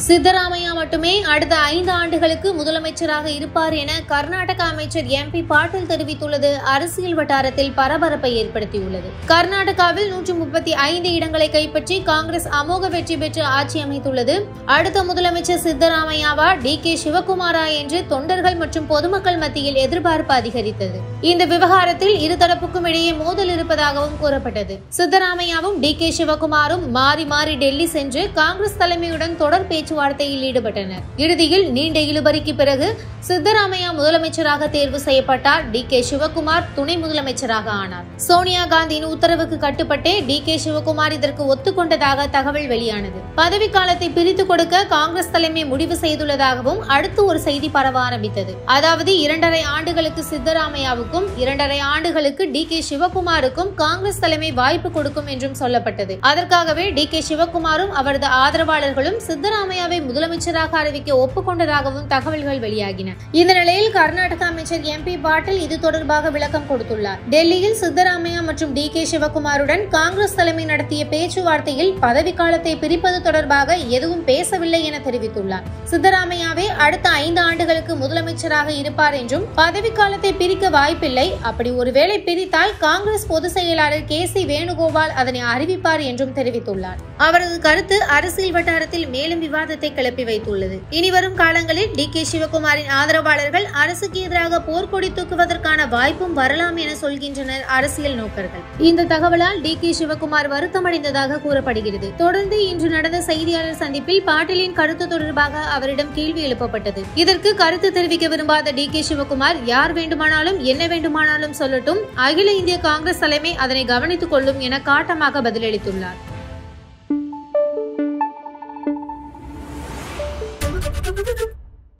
சித்தராமையா மட்டுமே அடுத்த ஐந்து ஆண்டுகளுக்கு முதலமைச்சராக இருப்பார் என கர்நாடக அமைச்சர் எம் பி பாட்டீல் தெரிவித்துள்ளது அரசியல் வட்டாரத்தில் பரபரப்பை ஏற்படுத்தியுள்ளது கர்நாடகாவில் நூற்று முப்பத்தி ஐந்து இடங்களை கைப்பற்றி காங்கிரஸ் அமோக வெற்றி பெற்று ஆட்சி அமைத்துள்ளது அடுத்த முதலமைச்சர் சித்தராமையாவா டி கே சிவகுமாரா என்று தொண்டர்கள் மற்றும் பொதுமக்கள் மத்தியில் எதிர்பார்ப்பு அதிகரித்தது இந்த விவகாரத்தில் இருதரப்புக்கும் இடையே மோதல் இருப்பதாகவும் கூறப்பட்டது சித்தராமையாவும் டி கே சிவகுமாரும் மாறி மாறி டெல்லி சென்று காங்கிரஸ் தலைமையுடன் தொடர் பேச்சுவார்த்தையில் ஈடுபட்டனர் இறுதியில் நீண்ட இழுபறிக்கு பிறகு சித்தராமையா முதலமைச்சராக தேர்வு செய்யப்பட்டார் டி கே சிவகுமார் துணை முதலமைச்சராக ஆனார் சோனியா காந்தியின் உத்தரவுக்கு கட்டுப்பட்டே டி கே சிவகுமார் இதற்கு ஒத்துக்கொண்டதாக தகவல் வெளியானது பதவிக்காலத்தை பிரித்து கொடுக்க காங்கிரஸ் தலைமை முடிவு செய்துள்ளதாகவும் அடுத்து ஒரு செய்தி பரவ ஆரம்பித்தது அதாவது இரண்டரை ஆண்டுகளுக்கு சித்தராமையாவுக்கும் இரண்டரை ஆண்டுகளுக்கு டி கே சிவகுமாருக்கும் காங்கிரஸ் தலைமை வாய்ப்பு கொடுக்கும் என்றும் சொல்லப்பட்டது அதற்காகவே டி கே சிவகுமாரும் அவரது ஆதரவாளர்களும் சித்தராமையாவை முதலமைச்சராக அறிவிக்க ஒப்புக்கொண்டதாகவும் தகவல்கள் வெளியாகின இந்த நிலையில் கர்நாடக அமைச்சர் எம் பி பாட்டீல் இது தொடர்பாக விளக்கம் கொடுத்துள்ளார் டெல்லியில் சித்தராமையா மற்றும் டி கே சிவகுமாருடன் காங்கிரஸ் தலைமை நடத்திய பேச்சுவார்த்தையில் பதவிக்காலத்தை பிரிப்பது தொடர்பாக எதுவும் பேசவில்லை என தெரிவித்துள்ளார் சித்தராமையாவே அடுத்த ஐந்து ஆண்டுகளுக்கு முதலமைச்சராக இருப்பார் என்றும் பதவிக்காலத்தை பிரிக்க வாய்ப்பில்லை அப்படி ஒருவேளை பிரித்தால் காங்கிரஸ் பொதுச் செயலாளர் கே சி வேணுகோபால் அதனை அறிவிப்பார் என்றும் தெரிவித்துள்ளார் அவரது கருத்து அரசியல் வட்டாரத்தில் மேலும் விவாதத்தை கிளப்பி வைத்துள்ளது இனிவரும் காலங்களில் டி கே சிவகுமாரின் ஆதரவாளர்கள் அரசுக்கு எதிராக போர்க்கொடி தூக்குவதற்கான வாய்ப்பும் வரலாம் என சொல்கின்றனர் அரசியல் நோக்கர்கள் இந்த தகவலால் டி கே சிவகுமார் வருத்தமடைந்ததாக கூறப்படுகிறது தொடர்ந்து இன்று நடந்த செய்தியாளர் சந்திப்பில் பாட்டீலின் கருத்து தொடர்பாக அவரிடம் கேள்வி எழுப்பப்பட்டது இதற்கு கருத்து தெரிவிக்க விரும்பாத டி கே சிவகுமார் யார் வேண்டுமானாலும் என்ன வேண்டுமானாலும் சொல்லட்டும் அகில இந்திய காங்கிரஸ் தலைமை அதனை கவனித்துக் கொள்ளும் என காட்டமாக பதிலளித்துள்ளார் Thank you.